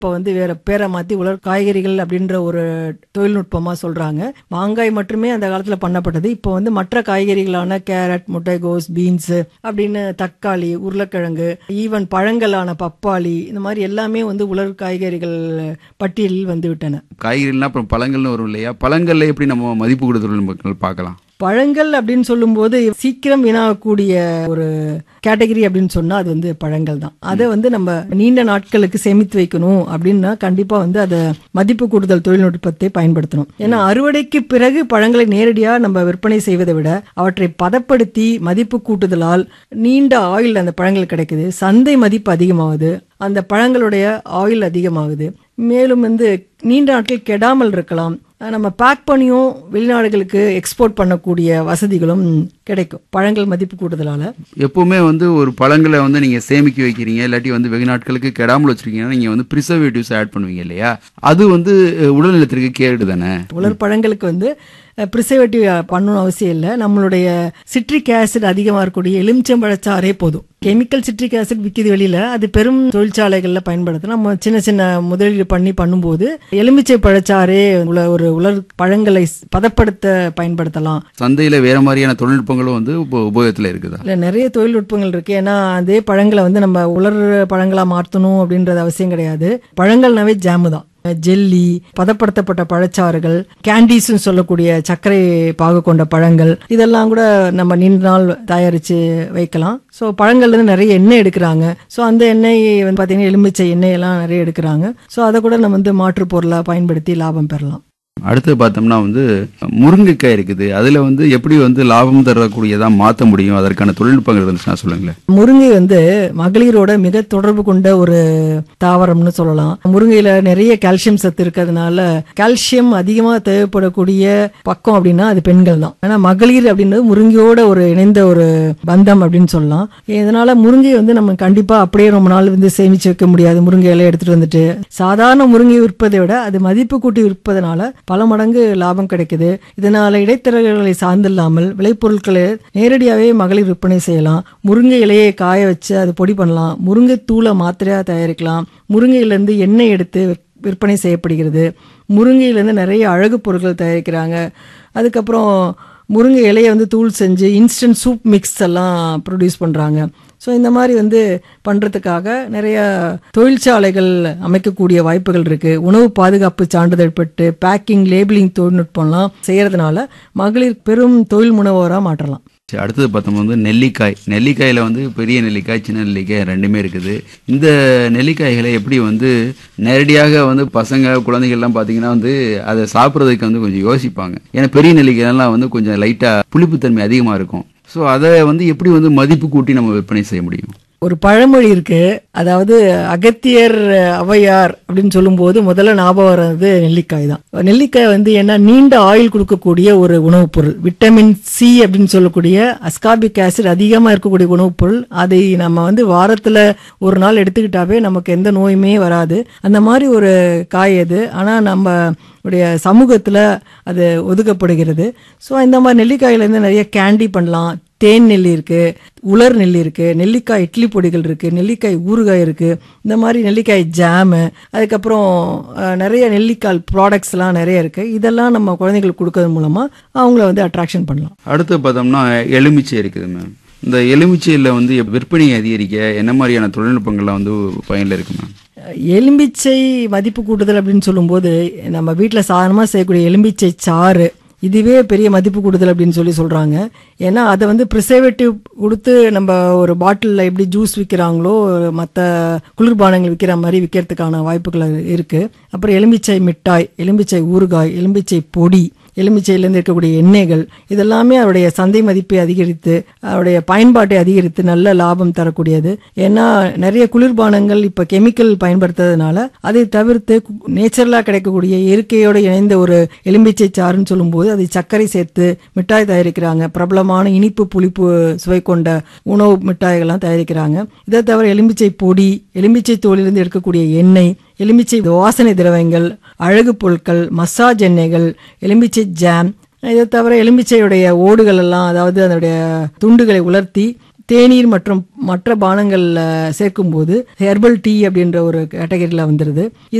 இப்போ வந்து வேற பேரை மாத்தி உலர் காய்கறிகள் அப்படின்ற ஒரு தொழில்நுட்பமா சொல்றாங்க மாங்காய் மட்டுமே அந்த காலத்துல பண்ணப்பட்டது இப்போ வந்து மற்ற காய்கறிகளான கேரட் முட்டைகோஸ் பீன்ஸ் அப்படின்னு தக்காளி உருளைக்கிழங்கு ஈவன் பழங்களான பப்பாளி இந்த மாதிரி எல்லாமே வந்து உலர் காய்கறிகள் பட்டியலில் வந்து விட்டன காய்கறிலாம் அப்புறம் பழங்கள்னு வரும் இல்லையா பழங்கள்ல எப்படி நம்ம மதிப்பு கொடுத்துள்ள மக்கள் பார்க்கலாம் பழங்கள் அப்படின்னு சொல்லும்போது சீக்கிரம் வீணாகக்கூடிய ஒரு கேட்டகரி அப்படின்னு சொன்னா அது வந்து பழங்கள் தான் அதை வந்து நம்ம நீண்ட நாட்களுக்கு சேமித்து வைக்கணும் அப்படின்னா கண்டிப்பா வந்து அதை மதிப்பு கூடுதல் தொழில்நுட்பத்தை பயன்படுத்தணும் ஏன்னா அறுவடைக்கு பிறகு பழங்களை நேரடியா நம்ம விற்பனை செய்வதை விட அவற்றை பதப்படுத்தி மதிப்பு கூட்டுதலால் நீண்ட ஆயில் அந்த பழங்கள் கிடைக்குது சந்தை மதிப்பு அதிகமாகுது அந்த பழங்களுடைய ஆயில் அதிகமாகுது மேலும் வந்து நீண்ட நாட்கள் கெடாமல் இருக்கலாம் நம்ம பேக் பண்ணியும் வெளிநாடுகளுக்கு எக்ஸ்போர்ட் பண்ணக்கூடிய வசதிகளும் கிடைக்கும் பழங்கள் மதிப்பு கூடுதலால எப்பவுமே வந்து ஒரு பழங்களை வந்து நீங்க சேமிக்க வைக்கிறீங்க இல்லாட்டி வந்து வெகு நாட்களுக்கு கெடாமல் வச்சிருக்கீங்கன்னா நீங்க வந்து ப்ரிசர்வேட்டிவ்ஸ் ஆட் பண்ணுவீங்க இல்லையா அது வந்து அஹ், உடல்நலத்திற்கு கேடு தானே உலர் பழங்களுக்கு வந்து ப்ரிசர்வேட்டிவ் பண்ணணும் அவசியம் இல்லை நம்மளுடைய சிட்ரிக் ஆசிட் அதிகமாக இருக்கக்கூடிய எலுமிச்சம்பழச்சாறே போதும் கெமிக்கல் சிட்ரிக் ஆசிட் விற்கிது வெளியில அது பெரும் தொழிற்சாலைகளில் பயன்படுத்தலாம் நம்ம சின்ன சின்ன முதலீடு பண்ணி பண்ணும்போது எலுமிச்சை பழச்சாறே உள்ள ஒரு உலர் பழங்களை பதப்படுத்த பயன்படுத்தலாம் சந்தையில வேற மாதிரியான தொழில்நுட்பங்களும் வந்து இப்போ உபயோகத்துல இருக்குதா இல்ல நிறைய தொழில்நுட்பங்கள் இருக்கு ஏன்னா அதே பழங்களை வந்து நம்ம உலர் பழங்களா மாற்றணும் அப்படின்றது அவசியம் கிடையாது பழங்கள்னாவே ஜாமு தான் ஜெல்லி பதப்படுத்தப்பட்ட பழச்சாறுகள் கேண்டீஸ்னு சொல்லக்கூடிய சர்க்கரை பாகு கொண்ட பழங்கள் இதெல்லாம் கூட நம்ம நீண்ட நாள் தயாரிச்சு வைக்கலாம் ஸோ பழங்கள்ல இருந்து நிறைய எண்ணெய் எடுக்கிறாங்க ஸோ அந்த எண்ணெய் வந்து பார்த்தீங்கன்னா எலுமிச்சை எண்ணெய் எல்லாம் நிறைய எடுக்கிறாங்க ஸோ அதை கூட நம்ம வந்து மாற்று பொருளாக பயன்படுத்தி லாபம் பெறலாம் அடுத்து பார்த்தோம்னா வந்து முருங்கைக்காய் இருக்குது அதுல வந்து எப்படி வந்து லாபம் தரக்கூடியதா மாத்த முடியும் அதற்கான தொழில்நுட்பங்கள் இருந்துச்சுன்னா சொல்லுங்களேன் முருங்கை வந்து மகளிரோட மிக தொடர்பு கொண்ட ஒரு தாவரம்னு சொல்லலாம் முருங்கையில நிறைய கால்சியம் சத்து இருக்கிறதுனால கால்சியம் அதிகமா தேவைப்படக்கூடிய பக்கம் அப்படின்னா அது பெண்கள் தான் ஏன்னா மகளிர் அப்படின்றது முருங்கையோட ஒரு இணைந்த ஒரு பந்தம் அப்படின்னு சொல்லலாம் இதனால முருங்கை வந்து நம்ம கண்டிப்பா அப்படியே ரொம்ப நாள் வந்து சேமிச்சு வைக்க முடியாது முருங்கை இலையை எடுத்துட்டு வந்துட்டு சாதாரண முருங்கை விற்பதை விட அது மதிப்பு கூட்டி விற்பதனால பல மடங்கு லாபம் கிடைக்குது இதனால இடைத்தரகர்களை சார்ந்தில்லாமல் விளைபொருட்களை நேரடியாகவே மகளிர் விற்பனை செய்யலாம் முருங்கை இலையை காய வச்சு அது பொடி பண்ணலாம் முருங்கை தூளை மாத்திரையா தயாரிக்கலாம் முருங்கையிலேருந்து எண்ணெய் எடுத்து விற்- விற்பனை செய்யப்படுகிறது முருங்கையிலேருந்து நிறைய அழகு பொருட்கள் தயாரிக்கிறாங்க அதுக்கப்புறம் முருங்கை இலையை வந்து தூள் செஞ்சு இன்ஸ்டன்ட் சூப் மிக்ஸ் எல்லாம் ப்ரொடியூஸ் பண்ணுறாங்க ஸோ இந்த மாதிரி வந்து பண்ணுறதுக்காக நிறைய தொழிற்சாலைகள் அமைக்கக்கூடிய வாய்ப்புகள் இருக்குது உணவு பாதுகாப்பு சான்றிதழ் பெற்று பேக்கிங் லேபிளிங் தொழில்நுட்பம்லாம் செய்கிறதுனால மகளிர் பெரும் தொழில் முனைவோராக மாற்றலாம் சரி, அடுத்தது பார்த்தோம்னா வந்து நெல்லிக்காய் நெல்லிக்காயில வந்து பெரிய நெல்லிக்காய் சின்ன நெல்லிக்காய் ரெண்டுமே இருக்குது இந்த நெல்லிக்காய்களை எப்படி வந்து நேரடியாக வந்து பசங்க குழந்தைகள்லாம் பார்த்தீங்கன்னா வந்து அதை சாப்பிட்றதுக்கு வந்து கொஞ்சம் யோசிப்பாங்க ஏன்னா பெரிய நெல்லிக்காயெல்லாம் வந்து கொஞ்சம் லைட்டாக புளிப்புத்தன்மை அதிகமாக இருக்கும் ஸோ அதை வந்து எப்படி வந்து மதிப்பு கூட்டி நம்ம விற்பனை செய்ய முடியும் ஒரு பழமொழி இருக்கு அதாவது அகத்தியர் ஔவையார் அப்படின்னு சொல்லும்போது முதல்ல ஞாபகம் வர்றது நெல்லிக்காய் தான் நெல்லிக்காய் வந்து என்ன நீண்ட ஆயில் கொடுக்கக்கூடிய ஒரு உணவுப் பொருள் விட்டமின் சி அப்படின்னு சொல்லக்கூடிய அஸ்காபிக் ஆசிட் அதிகமாக இருக்கக்கூடிய உணவுப் பொருள் அதை நம்ம வந்து வாரத்துல ஒரு நாள் எடுத்துக்கிட்டாவே நமக்கு எந்த நோயுமே வராது அந்த மாதிரி ஒரு காய் அது ஆனா நம்ம உடைய சமூகத்துல அது ஒதுக்கப்படுகிறது ஸோ இந்த மாதிரி நெல்லிக்காயில இருந்து நிறைய கேண்டி பண்ணலாம் தேன் நெல்லி இருக்கு உலர் நெல்லி இருக்கு நெல்லிக்காய் இட்லி பொடிகள் இருக்கு நெல்லிக்காய் ஊறுகாய் இருக்கு இந்த மாதிரி நெல்லிக்காய் ஜாமு அதுக்கப்புறம் அஹ், நிறைய நெல்லிக்காய் ப்ராடக்ட்ஸ் எல்லாம் நிறைய இருக்கு இதெல்லாம் நம்ம குழந்தைகளுக்கு கொடுக்கறது மூலமா அவங்கள வந்து அட்ராக்ஷன் பண்ணலாம் அடுத்து பார்த்தோம்னா எலுமிச்சை இருக்குது மேம் இந்த எலுமிச்சையில் வந்து விற்பனையை அதிகரிக்க என்ன மாதிரியான தொழில்நுட்பங்கள்லாம் வந்து பயனில் இருக்கு மேம் எலும்பிச்சை மதிப்பு கூட்டுதல் அப்படின்னு சொல்லும்போது நம்ம வீட்டில் சாதாரணமாக செய்யக்கூடிய எலும்பிச்சை சாறு இதுவே பெரிய மதிப்பு கூடுதல் அப்படின்னு சொல்லி சொல்றாங்க ஏன்னா அதை வந்து ப்ரிசர்வேட்டிவ் கொடுத்து நம்ம ஒரு பாட்டிலில் எப்படி ஜூஸ் விற்கிறாங்களோ மற்ற குளிர்பானங்கள் விற்கிற மாதிரி விற்கிறதுக்கான வாய்ப்புகள் இருக்கு அப்புறம் எலும்பிச்சை மிட்டாய் எலும்பிச்சை ஊறுகாய் எலும்பிச்சை பொடி எலுமிச்சையிலேருந்து இருக்கக்கூடிய எண்ணெய்கள் இதெல்லாமே அவருடைய சந்தை மதிப்பை அதிகரித்து அவருடைய பயன்பாட்டை அதிகரித்து நல்ல லாபம் தரக்கூடியது ஏன்னா நிறைய குளிர்பானங்கள் இப்போ கெமிக்கல் பயன்படுத்துறதுனால அதை தவிர்த்து நேச்சுரலாக கிடைக்கக்கூடிய இயற்கையோடு இணைந்த ஒரு எலும்பிச்சை சாறுன்னு சொல்லும்போது அதை சர்க்கரை சேர்த்து மிட்டாய் தயாரிக்கிறாங்க பிரபலமான இனிப்பு புளிப்பு சுவை கொண்ட உணவு மிட்டாய்கள்லாம் தயாரிக்கிறாங்க இதை தவிர எலும்பிச்சை பொடி எலும்பிச்சை தோலிலிருந்து எடுக்கக்கூடிய எண்ணெய் எலுமிச்சை வாசனை திரவங்கள் அழகு பொருட்கள் மசாஜ் எண்ணெய்கள் எலுமிச்சை ஜாம் இதை தவிர எலுமிச்சையுடைய ஓடுகள் எல்லாம் அதாவது அதனுடைய துண்டுகளை உலர்த்தி தேநீர் மற்றும் மற்ற பானங்கள்ல சேர்க்கும் போது ஹெர்பல் டீ அப்படின்ற ஒரு கேட்டகரியில வந்துருது